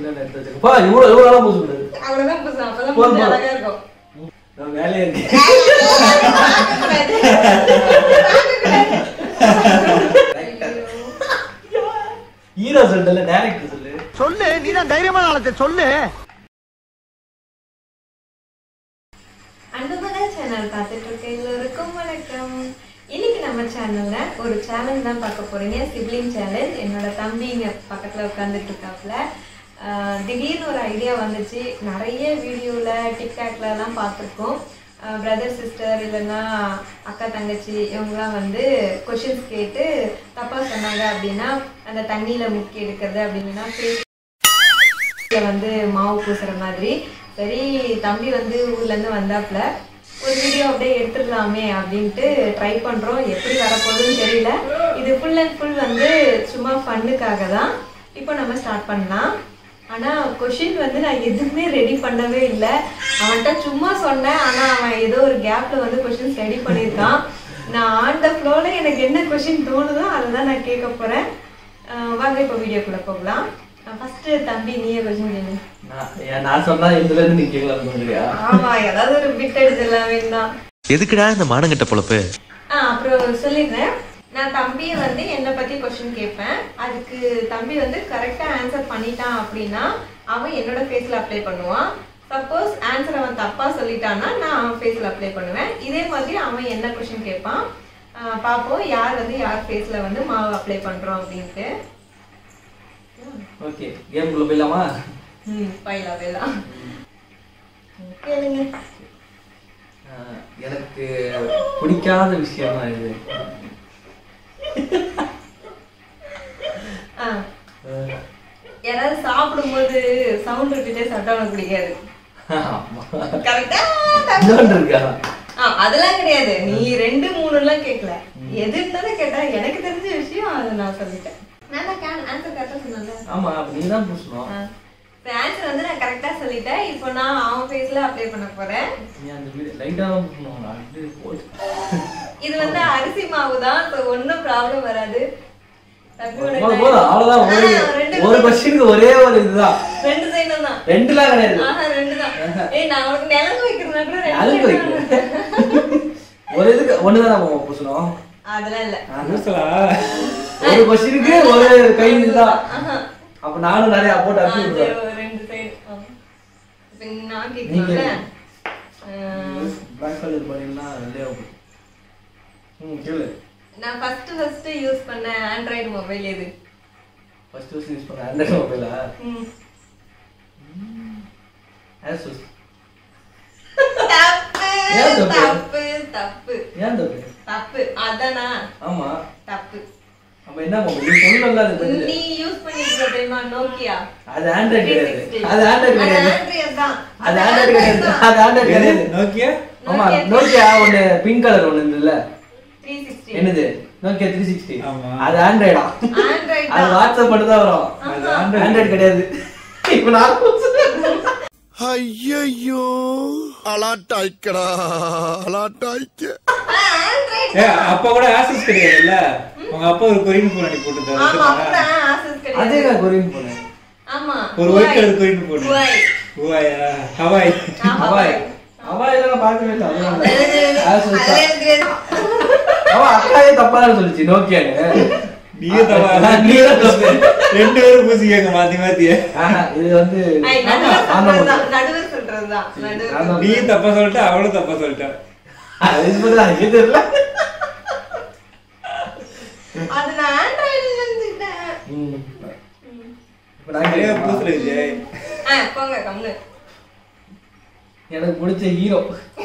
இல்ல எடுத்து வச்சிருக்கேன். பா, இவ்வளவு இவ்வளவு நாளா பூசு கூடாது. அவ்வளவுதான் புதுசு அப்பதான் போதும், புதுசு போதும். அழகா இருக்கும் நான் வேலையா இருக்கேன். ஹீரோ சொல்லல டைரக்டர் சொல்லு சொல்லு நீதான் தைரியமான ஆளத்தை சொல்லு அன்புமலா சேனல் பார்த்துட்டு இருக்க எல்லோருக்கும் வணக்கம் இன்னைக்கு நம்ம சேனல்ல ஒரு சேலஞ்ச் தான் பார்க்க போறீங்க சிப்ளிங் சேலஞ்ச் என்னோட தம்பி இங்க பக்கத்துல உட்காந்துட்டு இருக்காப்புல ஆஹ் திடீர்னு ஒரு ஐடியா வந்துச்சு நிறைய வீடியோல டிக்டாக்ல எல்லாம் பார்த்துருக்கோம் பிரதர் சிஸ்டர் இல்லைன்னா அக்கா தங்கச்சி இவங்கெல்லாம் வந்து கொஷின்ஸ் கேட்டு தப்பா சொன்னாங்க அப்படின்னா அந்த தண்ணியில முக்கி எடுக்கிறது அப்படின்னா face ல வந்து மாவு பூசுற மாதிரி சரி தம்பி வந்து ஊர்ல இருந்து வந்தாப்புல ஒரு வீடியோ அப்படியே எடுத்துடலாமே அப்படின்ட்டு ட்ரை பண்றோம் எப்படி வரப்போகுதுன்னு தெரியல இது ஃபுல் அண்ட் ஃபுல் வந்து சும்மா ஃபன்னுக்காக தான் இப்போ நம்ம ஸ்டார்ட் பண்ணலாம் ஆனா கொஷின் வந்து நான் எதுவுமே ரெடி பண்ணவே இல்லை அவன்கிட்ட சும்மா சொன்னேன் ஆனா அவன் ஏதோ ஒரு கேப்ல வந்து கொஷின்ஸ் ரெடி பண்ணியிருக்கான் நான் ஆன் த ஃப்ளோல எனக்கு என்ன கொஷின் தோணுதோ அதை தான் நான் கேட்க போறேன் அஹ் வாங்க இப்போ வீடியோக்குள்ள போகலாம் ஃபர்ஸ்ட் தம்பி நீயே கொஸ்டின் கேளு நான் ஏன் நான் சொன்னா இதுல இருந்து நீ கேட்கலாம் சொல்றியா ஆமா ஏதாவது ஒரு பிட் அடிச்சிடலாம் வேண்டாம் எதுக்குடா இந்த மானங்கட்ட பொழப்பு ஆ அப்புறம் சொல்லிடுறேன் நான் தம்பியை வந்து என்னை பத்தி கொஸ்டின் கேட்பேன் அதுக்கு தம்பி வந்து கரெக்டா ஆன்சர் பண்ணிட்டான் அப்படின்னா அவன் என்னோட ஃபேஸ்ல அப்ளை பண்ணுவான் சப்போஸ் ஆன்சர் அவன் தப்பா சொல்லிட்டான்னா நான் அவன் ஃபேஸ்ல அப்ளை பண்ணுவேன் இதே மாதிரி அவன் என்ன கொஸ்டின் கேட்பான் ஆ, பார்ப்போம் யார் வந்து யார் ஃபேஸ்ல வந்து மாவு அப்ளை பண்றோம் அப்படின்ட்டு ஓகே கேம்குள்ள போயிடலாமா ம் பயிலா பயிலா கேளுங்க ஆஹ், எனக்கு பிடிக்காத விஷயம் தான் இது ஆ ஆஹ், யாராவது சாப்பிடும்போது சவுண்ட் விட்டுட்டே சாப்பிட்டா உனக்கு பிடிக்காது ஆமா. கரெக்டா இன்னொன்று இருக்கா ஆ அதெல்லாம் கிடையாது நீ ரெண்டு மூணு எல்லாம் கேட்கல எது இருந்தாலும் கேட்டா எனக்கு தெரிஞ்ச விஷயம் அதை நான் சொல்லிட்டேன் நான் தான் ஆன்சர் கரெக்டா சொன்னேன்ல ஆமா அப்ப நீ தான் பூசணும் ஆன்சர் வந்து நான் கரெக்டா சொல்லிட்டேன் இப்போ நான் அவன் ஃபேஸ்ல அப்ளை பண்ண போறேன் நீ அந்த வீடு லைட்டா தான் பூசணும் நான் இது போட்டு இது வந்து அரிசி மாவு தான் ஸோ ஒன்றும் ப்ராப்ளம் வராது தம்பி உனக்கு போதும், நான்- போதும், அவ்வளவுதான் ஒரு ஆ, ரெண்டு ஒரு கொஸ்டினுக்கு ஒரே ஒரு இதுதான் ரெண்டு சைடும் தான் ரெண்டுலாம் கிடையாது ஆஹா ரெண்டு தான் ஏய் நான் உனக்கு நிலங்கு வைக்கிறதுனா கூட ரெண்டு அழுக்கு side தான். வைக்கிறேன் ஒரு இதுக்கு ஒண்ணுதான் நம்ம பூசணும் அதெல்லாம் இல்ல ஒரு கொஸ்டினுக்கு ஒரு கை இதுதான் அப்ப நானும் நிறைய போட்டு ஆ, அடிச்சு சரி, விடுவேன் ஒரு ரெண்டு சைடு இப்போ நான் நீ கேட்கலாம்ல கேளு. பிளாக் கலர் பண்ணீங்கன்னா வெள்ளையா போகும். ம் கேளு நான் ஃபர்ஸ்ட் ஃபர்ஸ்ட் யூஸ் பண்ண ஆண்ட்ராய்டு மொபைல் எது ஃபர்ஸ்ட் ஃபர்ஸ்ட் யூஸ் பண்ண ஆண்ட்ராய்டு மொபைலா ம். ஆசூஸ் தப்பு ஏன் தப்பு? தப்பு தப்பு ஏன் தப்பு தப்பு அதானா ஆமா தப்பு அப்ப என்ன மொபைல் நீ சொல்லல அது பதில் நீ யூஸ் பண்ணிருக்க தெரியுமா நோக்கியா அது ஆண்ட்ராய்டு கிடையாது 360. அது ஆண்ட்ராய்டு அது கிடையாது ஆண்ட்ராய்டு தான் அது ஆண்ட்ராய்டு கிடையாது அது ஆண்ட்ராய்டு கிடையாது நோக்கியா ஆமா Nokia நோக்கியா ஒண்ணு பிங்க் கலர் ஒண்ணு இருந்ததுல 360 என்னது நோக்கியா த்ரீ சிக்ஸ்டி ஆமா. அது ஆண்ட்ராய்டா ஆண்ட்ராய்டு அது தான் வாட்ஸ்அப் மட்டும் தான் வரும் அது ஆண்ட்ராய்டு ஆண்ட்ராய்டு கிடையாது இப்ப நான் ஐயோ அலாட்டாய்க்கடா அலாட்டாய்க்க ஆண்ட்ராய்டு ஏ அப்பா கூட ஆசஸ் கிடையாதுல்ல உங்க அப்பா ஒரு கொரியன் போன் அனுப்பி போட்டு ஆமா தந்தாரு அப்புறம் ஆசஸ் அதே கிடையாது நான் கொரியன் போனேன் ஆமா ஒரு white colour Korean phone Huawei. ஹுவாயா ஹவாய் ஆ, அவாய் Huawei. அவாய் எல்லாம் பார்க்கவே இல்லை அதெல்லாம் அது இல்லை. Asus அது தான். எனக்கு தெரியாது. அவன் அக்காவே தப்பா தான் சொல்லிச்சு நோக்கியான்னு நீயே தவா நீ தான் தப்பு. ரெண்டு பேரும் பூசிக்கங்க மாத்தி மாத்தி ஆஹா, இது வந்து ஐ, ஆமா, நடுவர் ஆமா, சொல்றதுதான், நடுவர் சொல்றதுதான், நடுவர் ஆமா. நீ தப்பா சொல்லிட்ட அவளும் தப்பா சொல்லிட்டா அது இப்பதான் எனக்கு தெரியல அது நான் ஆண்ட்ராய்டுல நினைச்சுக்கிட்டேன். ம். இப்ப நான் நிறைய கேட்கணுமா? பூசுற விஜய் ஆ, போங்க கம்முனு. எனக்கு பிடிச்ச ஹீரோ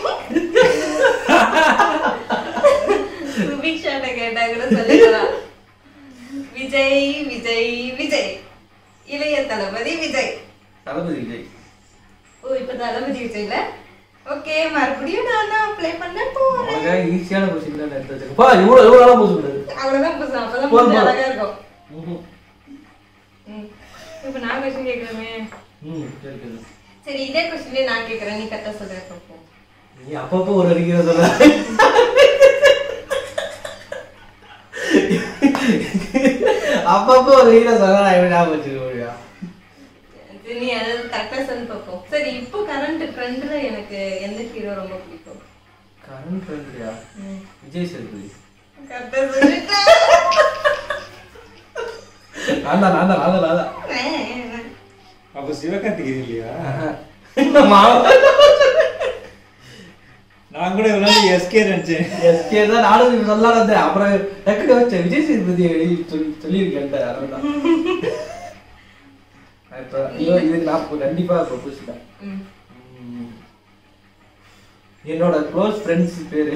சுபிக்ஷாட்ட கேட்டா கூட சொல்லிடலாம். விஜய் விஜய் விஜய் இளைய தளபதி விஜய் தளபதி விஜய் ஓ இப்ப தளபதி விஜய்ல ஓகே மறுபடியும் நான் தான் ப்ளே பண்ண போறேன் உனக்காக ஈஸியான கொஸ்டின் தான் எடுத்து வச்சிருக்கேன் பா இவ்வளவு இவ்வளவு நாளா பூச கூடாது அவ்வளவுதான் புதுசு அப்பதான் போதும், புதுசு போதும். அழகா இருக்கும் ம்ஹும். ம். இப்ப நான் கொஸ்டின் கேக்குறேனே ம் சரி சரி சரி இதே கொஸ்டினே நான் கேக்குறேன் நீ கரெக்டா சொல்ற பார்ப்போம் நீ அப்பப்போ ஒரு அடிக்கிற சொல்ல அப்பப்போ ஒரு ஹீரோ சொன்னா நான் எப்படி ஞாபகம் வச்சுக்க முடியும் சரி, நீ அதாவது கரெக்டா சொல்லி பார்ப்போம் சரி இப்போ கரண்ட் ட்ரெண்ட்ல எனக்கு எந்த ஹீரோ ரொம்ப பிடிக்கும் கரண் ஃப்ரெண்ட்லியா ம். விஜய் சேதுபதி கரெக்டா சொல்லிட்டேன் நான் தான் நான் தான் நான் தான் நான் தான் அப்ப சிவகார்த்திகேயன் இல்லையா இந்த மாவ நான் கூட இவ்வளவு எஸ்கே நினைச்சேன் எஸ்கே தான் நானும் இது சொல்லலாம் வந்தேன் அப்புறம் டக்குனு வச்சேன் விஜய் சேதுபதி சொல்லி சொல்லியிருக்கேன் அதனால தான் நான் இப்ப ஐயோ இதுக்கு நான் இப்ப கண்டிப்பா ப்ரொபோஸ் ம். என்னோட க்ளோஸ் ஃப்ரெண்ட்ஸ் பேரு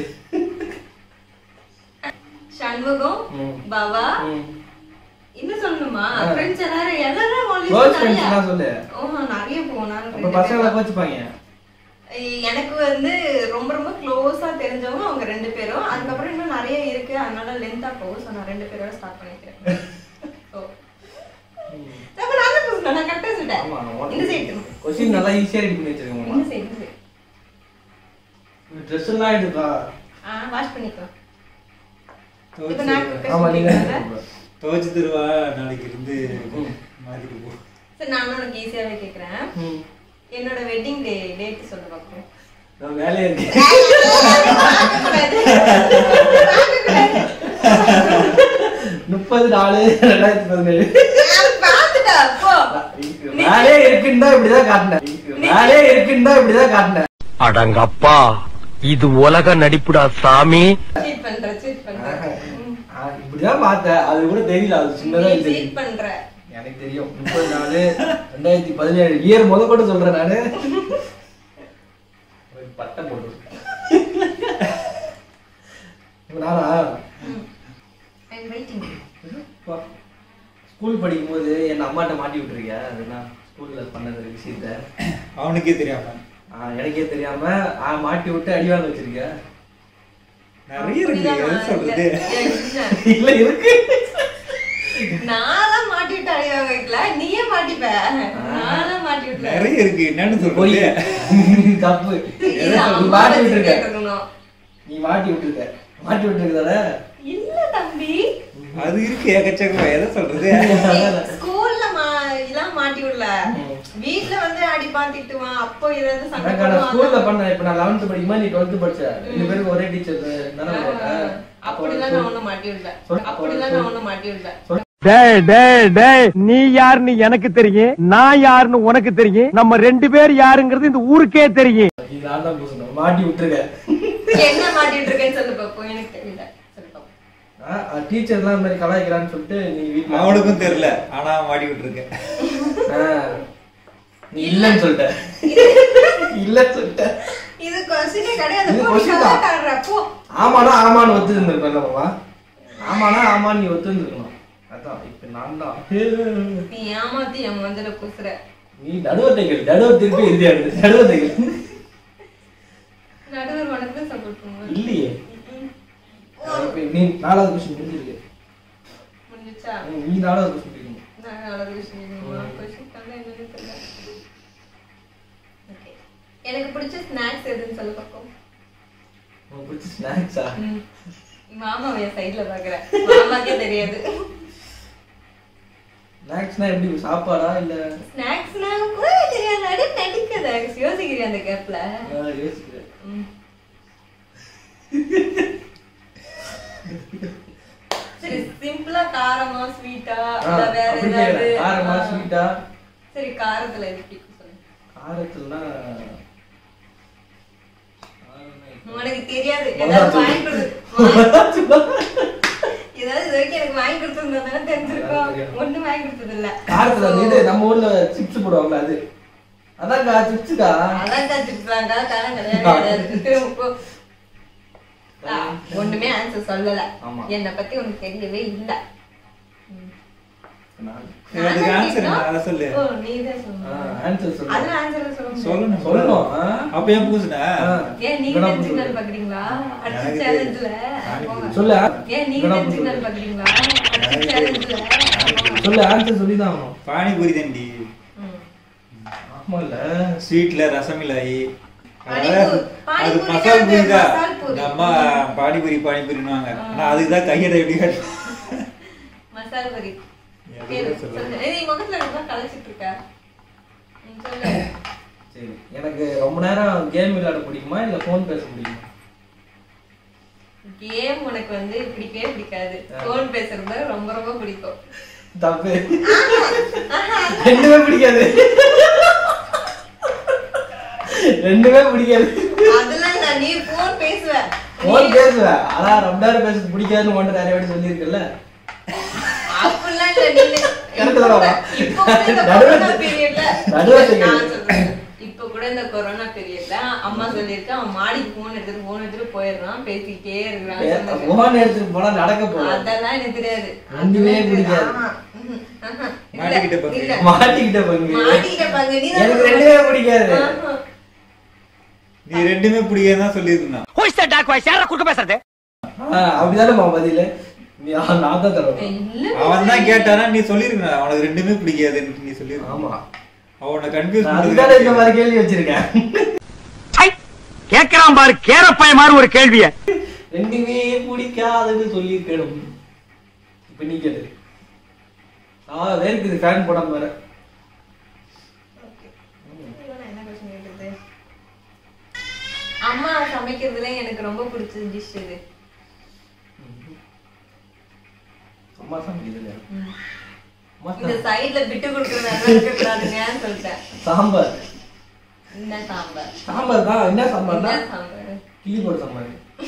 சண்முகம் ம். பவா ம். இன்னும் சொல்லணுமா ஆ. ஃப்ரெண்ட்ஸ் எல்லாரும் எல்லாரும் only க்ளோஸ் நிறைய. ஃப்ரெண்ட்ஸ்லாம் சொல்லு ஓஹோ நிறைய போனாலும் அப்ப பசங்களை கோச்சுப்பாங்க எனக்கு வந்து ரொம்ப ரொம்ப க்ளோஸா தெரிஞ்சவங்க அவங்க ரெண்டு பேரும் அதுக்கப்புறம் இன்னும் நிறைய இருக்கு அதனால லென்த்தா போகும் ஸோ நான் ரெண்டு பேரோட ஸ்டார்ட் பண்ணிக்கிறேன் ஓ அப்ப நான் தான் பேசணும் நான் கரெக்டா ஆமா சொல்லிட்டேன் இந்த சைடு கொஸ்டின் நல்லா ஈஸியா ரெடி பண்ணி வச்சிருக்கோம் இந்த சைடு இந்த சைடு ட்ரெஸ் எல்லாம் எடுக்கா ஆ வாஷ் பண்ணிக்கோ இப்போ துவைச்சு நான் தருவா. ஆமா நீங்க துவைச்சு தருவா நாளைக்கு இருந்து மாத்திட்டு போ சரி நான் உனக்கு ஈஸியாவே கேக்குறேன் ம். என்னோட வெட்டிங் டே டேட் சொல்ல பார்ப்போம் நான் வேலையா இருக்கேன் முப்பது நாலு ரெண்டாயிரத்தி பதினேழு பார்த்துட்டா போ வேலையே இருக்குன்னு தான் இப்படிதான் காட்டினேன் வேலையே இருக்குன்னு தான் இப்படிதான் காட்டினேன் அடங்கப்பா இது உலக நடிப்புடா சாமி சீட் பண்ற சீட் பண்ற ம். ஆ, இப்படிதான் பார்த்தேன் அது கூட தெரியல அது சின்னதா நீ இருந்துச்சு சீட் பண்ற எனக்கு தெரியும் முப்பது நாலு ரெண்டாயிரத்தி பதினேழு இயர் முத கூட சொல்றேன் நானு ஒரு பட்டம் போட்டு இப்ப நானா ஐ அம் வெயிட்டிங் ஸ்கூல் படிக்கும் போது என் அம்மாட்ட மாட்டி விட்டுருக்கியா அதுனா ஸ்கூல்ல பண்ணது விஷயத்த அவனுக்கே தெரியாம ஆ, எனக்கே தெரியாம ஆ, மாட்டி விட்டு அடி வாங்க வச்சிருக்கியா நிறைய இருக்கு எது சொல்றது இல்ல இருக்கு நான்லாம் மாட்டி விட்டு அழிய வைக்கல நீயே மாட்டிப்ப நான்லாம் மாட்டி விட்டல நிறைய இருக்கு என்னன்னு போய் சொல்றது தப்பு இது நீ அம்மா மாட்டி வச்சு விட்டுருக்க கேட்கணும். நீ மாட்டி விட்டுருக்க மாட்டி விட்டுருக்கதால இல்ல தம்பி அது இருக்கு ஏகச்சக்கமா எதை சொல்றது ஸ்கூல்ல மா இதெல்லாம் மாட்டி விடல வீட்ல வந்து அடிப்பான் திட்டுவான் அப்போ ஏதாவது சண்டை எனக்கு நான் ஸ்கூல்ல போடுவான் பண்ணேன் இப்ப நான் லெவன்த் படிக்கும்போது நீ டுவெல்த் படிச்ச ரெண்டு பேருக்கு ஒரே டீச்சர் தானே போட்ட அப்படிலாம் நான் ஒண்ணும் மாட்டி விடல சொல். அப்படிலாம் நான் ஒண்ணும் மாட்டி விடல டேய் டேய் டேய் நீ யாருன்னு எனக்கு தெரியும் நான் யாருன்னு உனக்கு தெரியும் நம்ம ரெண்டு பேர் யாருங்கிறது இந்த ஊருக்கே தெரியும் நீ நான் தான் பூசணும் மாட்டி விட்டுருக்க என்ன மாட்டிட்டு இருக்கேன்னு சொல்லு பாப்போம் எனக்கு தெரியல சொல்லு பாப்போம் டீச்சர் எல்லாம் இந்த மாதிரி கலாய்க்கிறான்னு சொல்லிட்டு நீ வீட்டுல அவனுக்கும் தெரியல ஆனா மாடி விட்டுருக்கேன் ஆ. நீ இல்லன்னு சொல்லிட்ட இல்லன்னு சொல்லிட்ட இது கொஸ்டினே கிடையாது இது போ, நீ question தான். கலாய்க்காரடா, போ ஆமானா ஆமான்னு ஒத்து இருந்திருப்பேன்லப்பா ஆமானா ஆமான்னு நீ ஒத்து இருந்திருக்கணும் அதான் இப்ப நான் தான் நீ ஏமாத்தி என் மஞ்சள பூசுற நீ நடுவத்தைகள் நடுவர் திருப்பி இறுதியா இருக்கு நடுவத்தைகள் நடுவர் உனக்கு தான் சப்போர்ட் பண்ணுவேன் இல்லையே இப்ப நீ நாலாவது கொஸ்டின் முடிஞ்சிருக்கு முடிஞ்சுச்சா ம், நீ நாலாவது கொஸ்டின் கேட்கணும் நான் அவ்வளவு விஷயம் கொஸ்டின் பண்ண என்னன்னு தெரியல Okay. எனக்கு பிடிச்ச ஸ்நாக்ஸ் எதுன்னு சொல்ல பார்ப்போம் உனக்கு பிடிச்ச ஸ்நாக்ஸா ம். மாமாவை என் சைடுல பாக்குறேன் மாமாக்கே தெரியாது ஸ்நாக்ஸ்னா எப்படி சாப்பாடா இல்ல ஸ்நாக்ஸ்னா கூட தெரியாது அடி நடிக்காத யோசிக்கிறியா அந்த கேப்ல நான் யோசிக்கிறேன் சரி சிம்பிளா காரமா ஸ்வீட்டா ஆ, இல்ல வேற அப்படி ஏதாவது கேக்குறேன். காரமா ஆ. ஸ்வீட்டா சரி காரத்துல எது பிடிக்கும் சொல்லு காரத்துலனா உனக்கு தெரியாது மொதலா ஏதாவது சொல்லு. வாங்கி கொடுத்து ஏதாவது இது வரைக்கும் எனக்கு வாங்கி கொடுத்துருந்தா தெரிஞ்சிருக்கோம் அதான் தெரியும். ஒண்ணும் வாங்கி கொடுத்தது இல்ல காரத்துல அந்த இது நம்ம ஊர்ல சிப்ஸ் போடுவாங்கல்ல அது அதான்க்கா சிப்ஸ்க்கா அதான் சிப்ஸ்லாங்க காரம் கிடையாது திரும்ப போ. ஆ, ஒண்ணுமே ஆன்சர் சொல்லல ஆமா. என்னை பத்தி உனக்கு தெரியவே இல்ல அதுக்கு ஆன்சர் என்ன அதை சொல்லு ஓ நீதான் சொல்லணும் ஆன்சர் சொல்லு அதுல ஆன்சர் சொல்ல முடியாது. சொல்லணும் சொல்லணும் ஆ? அப்ப ஏன் பூசுன ஆ. ஏன் நீங்க இதெல்லாம் தெரிஞ்சுக்கணும் புரியுது. பாக்குறீங்களா அடுத்த எனக்கு சேலஞ்சுல தெரியும். சொல்லு ஏன் நீங்க இதெல்லாம் தெரிஞ்சுக்கணும் புரியுது. பாக்குறீங்களா அடுத்த சேலஞ்சுல சொல்லு ஆன்சர் சொல்லி தான் ஆகணும் பானிபூரி தண்டி ஆமா இல்ல ஸ்வீட்ல ரசமிலாயி பானிபூரி- அது பானிபூரி மசால் தான் பூரி அது தான் மசால் பூரி. இந்த அம்மா பானிபூரி பானிபூரின்னுவாங்க ஆனா அதுக்கு தான் கையடை எப்படி காட்டு மசால் பொரி எதுவும் கேளு, சொல்லல. சொல்லு. ஏய், நீ முகத்துல ரொம்ப கலைச்சிட்டு இருக்க ரொம்ப நேரம் கேம் விளையாட பிடிக்குமா இல்ல ஃபோன் பேச பிடிக்குமா கேம் உனக்கு வந்து பிடிக்கவே பிடிக்காது ஃபோன் பேசுறது ரொம்ப ரொம்ப பிடிக்கும் தப்பு ரெண்டுமே பிடிக்காது ரெண்டுமே பிடிக்காது அதெல்லாம் நான் நீ ஃபோன் பேசுவ ஃபோன் பேசுவேன் ஆனா ரொம்ப நேரம் பேசுறது பிடிக்காதுன்னு உன்கிட்ட நிறைய வாட்டி சொல்லியிருக்கல அப்படிலாம் இல்ல நீ கரெக்ட் தானே? இப்போ கூட இந்த நடுவுல- கொரோனா பீரியட்ல நடுவுல செய்யுங்க. நான் சொல்றேன். இப்போ கூட இந்த கொரோனா பீரியட்ல அம்மா சொல்லியிருக்கா அவன் மாடிக்கு போன் எடுத்துட்டு போன் எடுத்துட்டு போயிடுறான் பேசிக்கிட்டே இருக்கிறான் ஃபோன் எடுத்துட்டு போனா நடக்க போகும் அதெல்லாம் எனக்கு தெரியாது ரெண்டுமே அதெல்லாம் பிடிக்காது. ஆமா. ம்ஹும். ஆஹா. இல்ல, மாட்டிக்கிட்ட பங்கு. இல்ல. மாட்டிக்கிட்ட பங்கு மாட்டிக்கிட்ட பங்கு. நீ தான் எனக்கு ரெண்டுமே பிடிக்காது ஆஹா. நீ ரெண்டுமே பிடிக்காதான் சொல்லியிருந்தான் குறுக்க பேசுறது ஆ, அப்படிதானேம்மா பதிலு நீ ஆ, நான் தான் தரணும் இல்ல அவன் தான் கேட்டானா நீ சொல்லிருக்க அவனுக்கு ரெண்டுமே பிடிக்காதுன்னு நீ சொல்லிருக்க ஆமா அவனை கன்ஃபியூஸ் நான் அதுதானே இந்த மாதிரி கேள்வி வச்சிருக்கேன் கேக்குறான் பாரு கேரப்பாய மாதிரி ஒரு கேள்விய ரெண்டுமே பிடிக்காதுன்னு சொல்லியிருக்கணும் இப்ப நீ கேளு ஆ வேர்க்குது ஃபேன் போடாம வர நான் என்ன question கேக்குறது? அம்மா சமைக்கிறதுல எனக்கு ரொம்ப பிடிச்ச டிஷ் இது அம்மா சமைக்குது இல்லையா அம்மா இந்த சமைக்குது. சைடுல விட்டு கொடுக்கறது நல்லா இருக்க கூடாதுன்னு சொல்லிட்டேன் சாம்பார் என்ன சாம்பார் சாம்பார் தான் என்ன சாம்பார்னா என்ன சாம்பார் கிளி போட சாம்பார்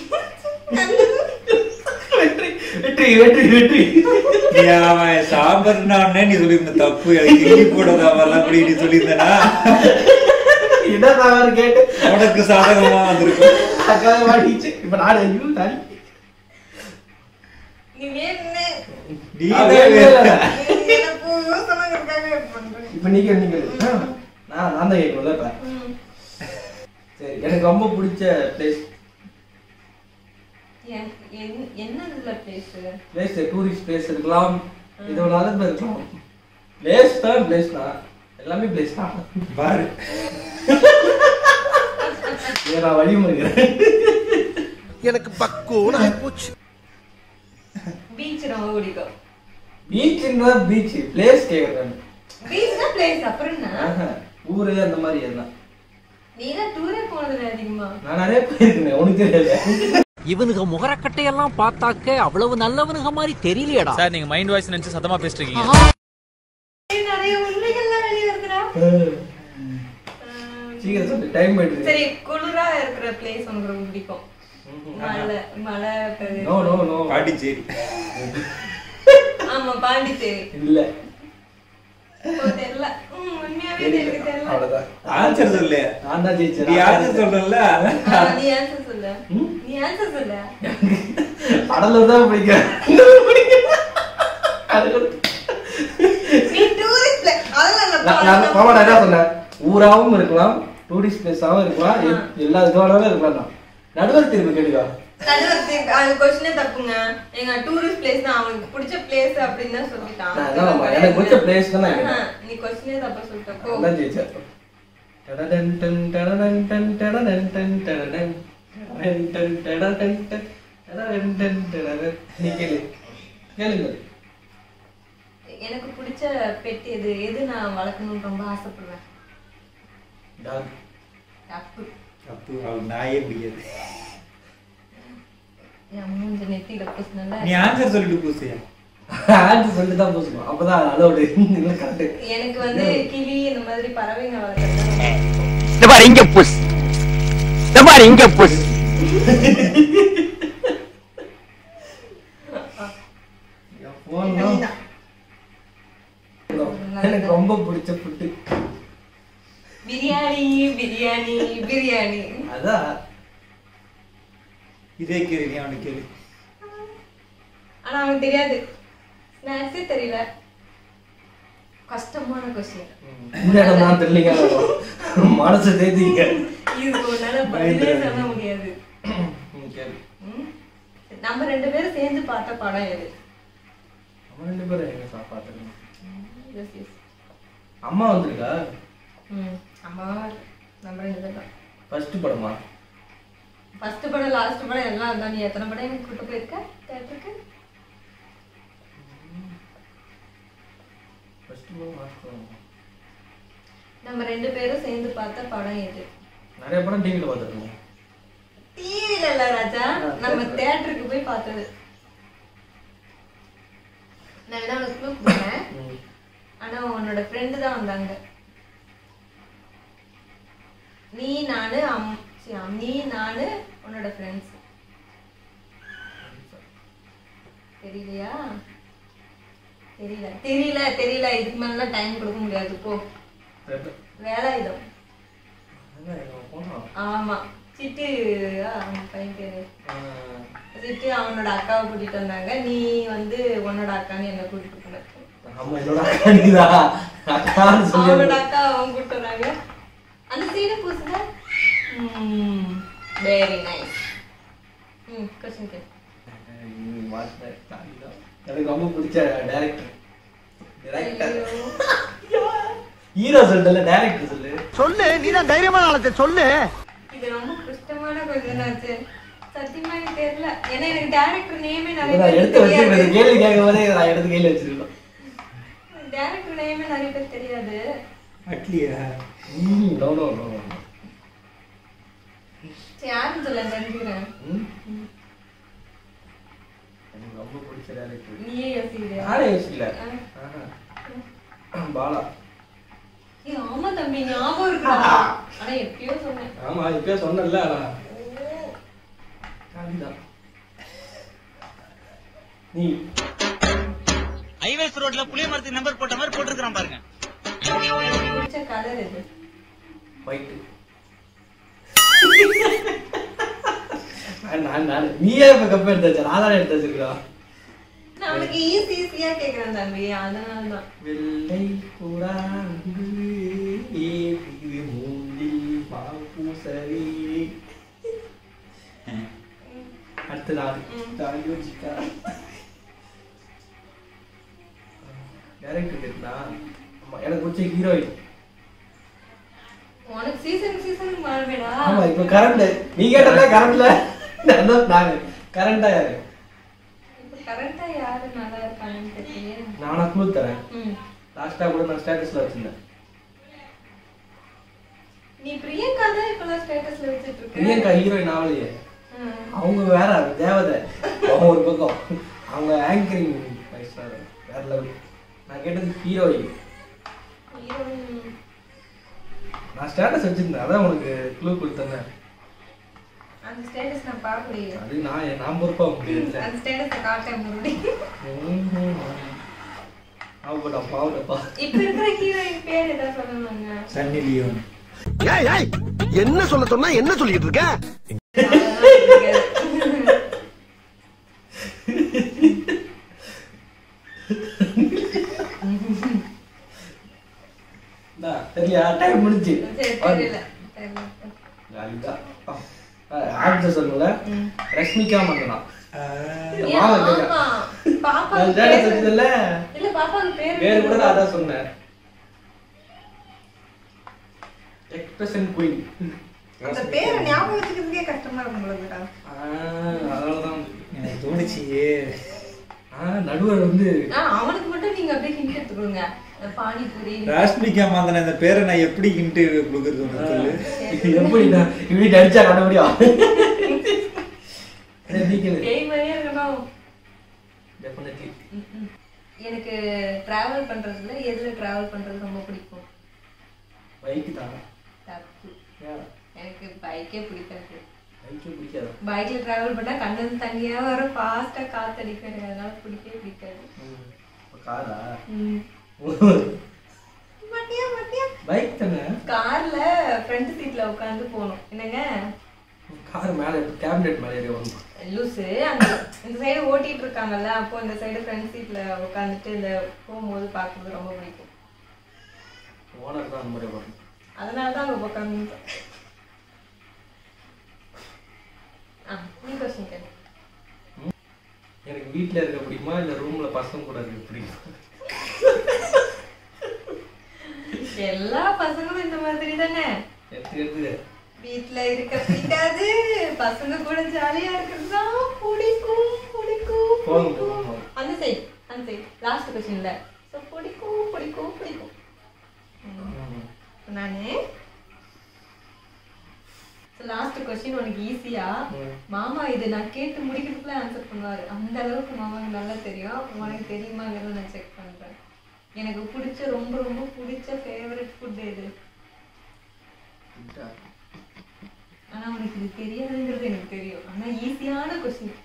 வெற்றி வெற்றி வெற்றி வெற்றி நீ அவன் சாம்பார்னா உடனே நீ சொல்லியிருந்த தப்பு எனக்கு கிள்ளி போடாதான் அப்படி நீ சொல்லியிருந்தனா என்ன சாம்பார் கேட்டு உனக்கு சாதகமா வந்திருக்கும் அக்காவை மாட்டிச்சு இப்ப நாடு ஐயோ தாடி நீ வேணும்னு நீ நான் தான் வேணும்னே வேற. இல்ல. எனக்கு சொன்னதுக்காக பண்றேன் இப்ப நீ கேளு நீ கேளு ஆ, நான் நான் தான் கேட்கணும்ல இப்ப ம். சரி எனக்கு ரொம்ப பிடிச்ச பிளேஸ் என்- என்- என்ன இதுல பிளேஸ் பிளேஸ் டூரிஸ்ட் பிளேஸ் இருக்கலாம் இது வேணாலும் இருக்கலாம் பிளேஸ் தான் பிளேஸ் தான் எல்லாமே பிளேஸ் தான் பாரு இதை நான் வழிமுறைகிறேன் எனக்கு பக்குவம் ஆயிப்போச்சு பீச் ரொம்ப பிடிக்கும் பீச்சுன்னா பீச் பிளேஸ் கேக்குறேன் பீச்னா பிளேஸ் அப்புறம் என்ன ஆஹா, ஊரு அந்த மாதிரி எல்லாம் நீ தான் டூரே போனதுல அதிகமா நான் நிறைய போயிருக்கேன் உனக்கு தெரியல இவனுங்க முகரக்கட்டையெல்லாம் பார்த்தாக்க அவ்வளவு நல்லவனுங்க மாதிரி தெரியலையடா சார் நீங்க மைண்ட் வாய்ஸ் நினைச்சு சத்தமா பேசிட்டு இருக்கீங்க நிறைய உண்மைகள்லாம் வெளியே வருதுடா சீக்கிரம் சொல்லு டைம் ஆயிடுது சரி குளிரா இருக்கிற பிளேஸ் உனக்கு ரொம்ப பிடிக்கும் மலை மலை பிரதேசம். நோ நோ நோ பாண்டிச்சேரி ஆமா பாண்டிச்சேரி இல்ல ஓ, தெரியல ம், உண்மையாவே தெரியல எனக்கு தெரியல அவ்வளவுதான் ஆன்சர் சொல்லு நான் தான் ஜெயிச்சேன் நீ ஆன்சர் சொல்றல ஆ, நீ ஆன்சர் சொல்லு ம்? நீ ஆன்சர் சொல்லு கடலூர் தான் பிடிக்கும் கடலூர். நீ டூரிஸ்ட் அதெல்லாம் நான் நான் நான் பார்த்தேன். மாமா நான் என்ன சொன்னேன் ஊராவும் இருக்கலாம் டூரிஸ்ட் பிளேஸாவும் இருக்கலாம் எ- எல்லா இதுவானாலும் இருக்கலாம் தான் நடுவர் திரும்பி கேளுக்கா நடுவர்த்தி அது கொஸ்டினே தப்புங்க எங்க டூரிஸ்ட் பிளேஸ் தான் அவனுக்கு பிடிச்ச பிளேஸ் அப்படின்னு தான் சொல்லிட்டான் நான் அதான் மாமா, எனக்கு பிடிச்ச place தான் நான் ஆஹா, நீ கொஸ்டினே தப்பா சொல்லிட்டப்போ நான் தான் ஜெயிச்சேன் டடடன் டன் டடடன் டன் டடடன் டன் டடடன். டடடன் டன் டடடன் டன் டடடன் டன் டடடன். நீ கேளு கேளுங்க எனக்கு பிடிச்ச பெட் எது எது நான் வளர்க்கணும்னு ரொம்ப ஆசைப்படுவேன் டாக் தப்பு தப்பு அவளுக்கு நாயே பிடிக்காது என் மூஞ்ச நெத்தியில பூசினால நீ ஆன்சர் சொல்லிட்டு பூசியா ஆன்சர் சொல்லிட்டு தான் பூசணும் அப்பதான் அலோடு இல்லை கரெக்ட் எனக்கு வந்து கிளி இந்த மாதிரி பறவைங்க வளர்க்கறது இந்த பாரு இங்க புஸ் இந்த பாரு இங்க புஸ் எனக்கு ரொம்ப பிடிச்ச ஃபுட்டு பிரியாணி பிரியாணி பிரியாணி அதான் இதே கேள்வி நீ அவனுக்கு கேள்வி ஆனா அவனுக்கு தெரியாது ஸ்நாக்ஸே தெரியல கஷ்டமான கொஸ்டின் இந்த இடம் தான் தெரியலீங்க மனசு தேத்திங்க இதுக்கு உன்னால பதிலே சொல்ல முடியாது ம், கேளு. ம்? நம்ம ரெண்டு பேரும் சேர்ந்து பார்த்த படம் எது நம்ம ரெண்டு பேரும் எங்க சாப்பாடு Yes, yes. அம்மா வந்திருக்கா ம் அம்மா நம்ம ரெண்டு பேரும் தான் ஃபர்ஸ்ட் படமா ஃபர்ஸ்ட் படம் லாஸ்ட் படம் எல்லாம் அதான் நீ எத்தனை படம் எனக்கு கூட்டு போயிருக்க தேட்டருக்கு ஃபர்ஸ்ட் படம் லாஸ்ட் படம் நம்ம ரெண்டு பேரும் சேர்ந்து பார்த்த படம் எது நிறைய படம் டிவியில் பார்த்துருக்கோம் டிவில இல்ல ராஜா நம்ம தியேட்டருக்கு போய் பார்த்தது நான் வேணா உனக்கு clue கொடுக்குறேன் ஆனா உன்னோட ஃப்ரெண்டு தான் வந்தாங்க நீ நானு அம் சீ, அம்- நீ நானு உன்னோட ஃப்ரெண்ட்ஸ் தெரியலையா தெரியல தெரியல தெரியல இதுக்கு மேலாம் டைம் கொடுக்க முடியாது போ வேலாயுதம் போனோம் ஆமா சிட்டு ஆ, அந்த பையன் பேரு சிட்டு அவனோட அக்காவை கூட்டிட்டு வந்தாங்க நீ வந்து உன்னோட அக்கான்னு என்ன கூட்டிட்டு போன ஆமா என்னோட அக்கா நீதான் அக்கான்னு சொல்லி அவனோட அக்கா அவன் கூட்டிட்டு வந்தாங்க அந்த சீடு பூசுங்க வெரி நைஸ் ம் கொஸ்டின் கேட்டு ம், மாட்டினேன். தாண்டிதான். எனக்கு ரொம்ப பிடிச்ச டேரக்டர் டேரக்டர் ஹீரோ சொல்லல டேரக்டர் சொல்லு சொல்லு நீ தான் தைரியமான ஆளத்தை சொல்லு இது ரொம்ப கஷ்டமான கொஸ்டின் ஆச்சு சத்தியமா எனக்கு தெரியல ஏன்னா எனக்கு டேரக்டர் நேமே நிறைய நான் எடுத்து பேருக்கு வச்சிருக்கேன் தெரியாது கேள்வி கேட்கும் போதே நான் எடுத்து கையில வச்சிருக்கேன் டேரக்டர் நேமே நிறைய பேர் தெரியாது அட்லியா ம், no, no, no, no. சரி யாருன்னு சொல்ல தெரிஞ்சுக்கிறேன் ம்? எனக்கு ரொம்ப பிடிச்ச டேரக்டர் நீயே யோசிக்கிறியா யாரே யோசிக்கல ஆ. ஆஹா. பாலா ஏய், ஆமா தம்பி ஞாபகம் இருக்குடா ஆனா எப்பயோ சொன்னேன் ஆமா இப்பயே சொன்னல ஆனா காளிதான் நீ ஹைவேஸ் ரோட்ல புளிய மரத்துக்கு நம்பர் போட்ட மாதிரி போட்டிருக்கான் பாருங்க எனக்கு பிடிச்ச கலர் இது ஒயிட் நான் நான் நீயே இப்ப கப்ப எடுத்து வச்ச நான் தான் எடுத்து வச்சிருக்கோம் நான் உனக்கு ஈஸி ஈஸியா கேக்குறேன் தம்பி அதனால தான் வெள்ளை புறாங்கு ஏது மூங்கில் பாப்பூசரி அடுத்த நாள் நான் யோசிக்கா டேரக்டர் கேட்டா ஆமா எனக்கு பிடிச்ச ஹீரோயின் உனக்கு சீசன் சீசனுக்கு மாறுவேடா ஆமா இப்ப கரண்ட் நீ கேட்டல கரண்ட்ல நாங்க கரண்டா யாரு இப்ப கரெக்டா யாரு நல்லா இருக்காங்கன்னு தெரியல நானா குழு தரேன் ம் லாஸ்டா கூட நான் ஸ்டேட்டஸ்ல வச்சிருந்தேன் நீ பிரியங்கா தான் இப்பெல்லாம் ஸ்டேட்டஸ்ல வச்சிட்டு இருக்க பிரியங்கா ஹீரோயின் ஆவலையே ம். அவங்க வேற தேவதை அவங்க ஒரு பக்கம் அவங்க ஆங்கரிங் வேற லெவல் நான் கேட்டது ஹீரோயின் ஹீரோயின் நான் ஸ்டேட்டஸ் வச்சிருந்தேன் அதான் உனக்கு க்ளூ கொடுத்தேன் அந்த ஸ்டேட்டஸ் நான் பார்க்கலையே அது நான் நான் பொறுப்பா முடியாது அந்த ஸ்டேட்டஸை காட்டேன் மறுபடியும் ஆகப்பட்டா பாவட்டப்பா இப்ப இருக்கிற ஹீரோயின் பேர் ஏதாவது சொல்லணுங்க சன்னி லியோன் ஏய் ஏய் என்ன சொல்ல சொன்னா என்ன சொல்லிட்டு இருக்க சரியா டைம் முடிஞ்சு சரி தெரியல தெரியல அதுதான் ஆக்டர் சொல்லுங்க ரஷ்மிகா மந்தனா ஏன், மாமா ஆமா. கேட்க பாப்பாக்கு நான் ஸ்டேட்டஸ் பேரு- வச்சதுல இல்ல பாப்பாக்கு பேர் பேர் கூட நான் அதான் சொன்னேன் எக்ஸ்பிரஷன் குயின் அந்த பேரை ஞாபகம் வச்சுக்கிறதுக்கே கஷ்டமா இருக்கும் உங்களுக்குடா அதனாலதான் எனக்கு தோணுச்சியே நடுவர் வந்து ஆ, அவனுக்கு மட்டும் நீங்க அப்படியே ஹிண்ட் எடுத்துக்கோங்க அந்த பானிபூரி ராஷ்மிகா மாந்தன இந்த பேரை நான் எப்படி ஹிண்ட் கொடுக்கறது உனக்கு சொல்லு எப்படி நான் இப்படி நடிச்சா காட்ட முடியும் பேய் மாதிரியே இருக்கணும் டெஃபினெட்லி ம், ம். எனக்கு டிராவல் பண்றதுல எதுல டிராவல் பண்றது ரொம்ப பிடிக்கும் பைக்கு தான் தப்பு ஏன் எனக்கு பைக்கே பிடிக்காது பைக்கே பிடிக்காது பைக்ல டிராவல் பண்ணா கண்ணு தண்ணியா வரும் ஃபாஸ்டா காத்தடிக்கும் எனக்கு அதனால பிடிக்கவே பிடிக்காது இப்ப காரா ம். மட்டியா மட்டியா பைக் தானே கார்ல ஃப்ரண்ட் சீட்ல உட்காந்து போகணும் என்னங்க கார் மேலே கேபினெட் மேலே ஏறி வரும் லூசு அந்த இந்த சைடு ஓட்டிட்டு இருக்காங்கல்ல அப்போ இந்த சைடு ஃப்ரண்ட் சீட்ல உட்காந்துட்டு இந்த போகும்போது பார்க்கும்போது ரொம்ப பிடிக்கும் ஓனர் தான் அந்த மாதிரி வரும் அதனால தான் அங்கே உட்காந்து ஆ நீ கொஸ்டின் கேளு எனக்கு வீட்டில் இருக்க பிடிக்குமா இல்லை ரூமில் பசங்க கூட இருக்க பிடிக்குமா எல்லா பசங்களும் இந்த மாதிரி தானே எடுத்து எடுத்து வீட்ல இருக்க பிடிக்காது பசங்க கூட ஜாலியா இருக்கிறது தான் பிடிக்கும் பிடிக்கும் போதும், பிடிக்கும் போதும். அந்த சைடு அந்த சைடு லாஸ்ட் கொஸ்டின்ல ஸோ பிடிக்கும் பிடிக்கும் பிடிக்கும் நானு லாஸ்ட் கொஸ்டின் உனக்கு ஈஸியா மாமா இது நான் கேட்டு முடிக்கிறதுக்குள்ள ஆன்சர் பண்ணுவாரு அந்த அளவுக்கு மாமாவுக்கு நல்லா தெரியும் உனக்கு தெரியுமாங்கிறத நான் செக் பண்றேன் எனக்கு பிடிச்ச ரொம்ப ரொம்ப பிடிச்ச ஃபேவரட் ஃபுட் எது ஆனா உனக்கு இது தெரியாதுங்கிறது எனக்கு தெரியும் ஆனா ஈஸியான கொஸ்டின்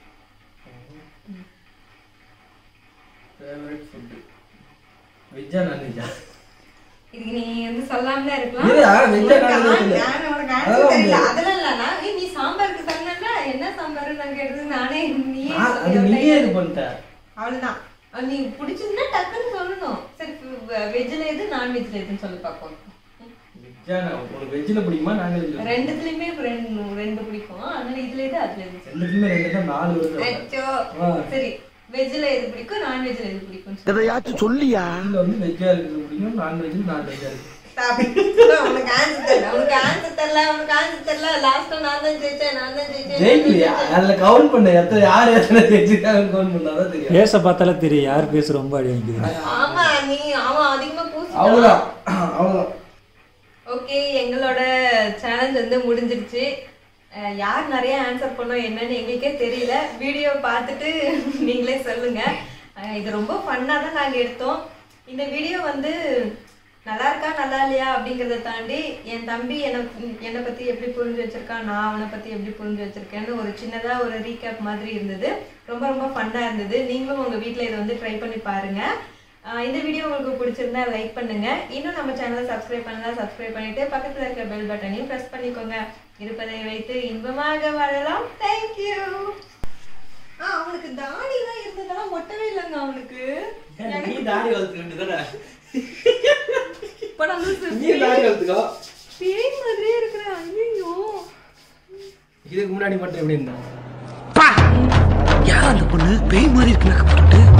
ஃபேவரட் ஃபுட் வெஜ்ஜா நான்வெஜ்ஜா இதுக்கு நீ வந்து சொல்லாமலே இருக்கலாம் இல்ல, ஆ, வெஜ்ஜா உனக்கு நான்வெஜ்ஜா ஆன்- இல்ல. நான் உனக்கு answer அதெல்லாம் தெரியல. உண்டு. அதெல்லாம் இல்ல. நான், ஏய், நீ சாம்பாருக்கு சொன்னேன்ல, என்ன சாம்பார் நான் கேட்டது நானே நீயே நான் அது சொல்லி நீயே இது விட்டேன். பண்ணிட்ட அவ்வளவுதான் அது நீ பிடிச்சிருந்தா டக்குன்னு சொல்லணும் சரி வெஜ்ல எது நான்வெஜ்ல எதுன்னு சொல்லி பார்ப்போம் வெஜ்ஜா நான் உனக்கு வெஜ்ஜில் பிடிக்குமா நான்வெஜ்ல ரெண்டுத்துலயுமே ரெண்டு ரெண்டு பிடிக்கும் அதனால இதுல எது அதுல எது ரெண்டுத்துமே ரெண்டு தான் நாலு வருது அச்சோ ஆ. சரி வெஜ்ல எது பிடிக்கும் நான்வெஜ்ல எது பிடிக்கும் எதையாச்சும் சொல்லியா இதுல வந்து வெஜ்ஜா இருக்கிறது பிடிக்கும் நான்வெஜ் நான்வெஜ்ஜா இருக்கு உனக்கு ஆன்சர் தெரியல உனக்கு ஆன்சர் தெரியல உனக்கு ஆன்சர் தெரியல லாஸ்டா நான் தான் ஜெயிச்சேன் நான் தான் ஜெயிச்சேன் ஜெயிக்கலையா அதுல கவுண்ட் பண்ண எத்தனை யார் எத்தனை ஜெயிச்சிருக்காங்க கவுண்ட் பண்ணாதான் தெரியும் பேச பார்த்தாலே தெரியும் யார் பேச ரொம்ப அடி வாங்கிக்குது ஆமா நீ அவன் அதிகமா பூசி அவ்வளவுதான் அவ்வளவுதான் ஓகே எங்களோட சேலஞ்ச் வந்து முடிஞ்சிருச்சு அஹ் யார் நிறைய ஆன்சர் பண்ணோம் என்னன்னு எங்களுக்கே தெரியல வீடியோ பார்த்துட்டு நீங்களே சொல்லுங்க அஹ் இது ரொம்ப ஃபன்னாக தான் நாங்கள் எடுத்தோம் இந்த வீடியோ வந்து நல்லா இருக்கா நல்லா இல்லையா அப்படிங்கிறத தாண்டி என் தம்பி என்னை என்னை பற்றி எப்படி புரிஞ்சு வச்சிருக்கான் நான் அவனை பற்றி எப்படி புரிஞ்சு வச்சிருக்கேன்னு ஒரு சின்னதாக ஒரு ரீகேப் மாதிரி இருந்தது ரொம்ப ரொம்ப ஃபன்னாக இருந்தது நீங்களும் உங்கள் வீட்டில் இதை வந்து ட்ரை பண்ணி பாருங்கள் ஆஹ் இந்த வீடியோ உங்களுக்கு பிடிச்சிருந்தா லைக் பண்ணுங்க இன்னும் நம்ம சேனலை சப்ஸ்கிரைப் பண்ணலாம் சப்ஸ்கிரைப் பண்ணிட்டு பக்கத்துல இருக்க பெல் பட்டனையும் பிரஸ் பண்ணிக்கோங்க இருப்பதை வைத்து இன்பமாக வாழலாம் தேங்க்யூ ஆ அவனுக்கு தாடி தான் இருந்ததெல்லாம் ஒட்டவே இல்லைங்க அவனுக்கு நீ தாடி வளர்த்துக்க வேண்டியதானே இப்ப நான் வந்து நீ தாடி வளர்த்துக்கோ பேய் மாதிரியே இருக்கிறேன் ஐயோ இதுக்கு முன்னாடி மட்டும் எப்படி இருந்தா யார் அந்த பொண்ணு பேய் மாதிரி இருக்கு மேக்கப் போட்டு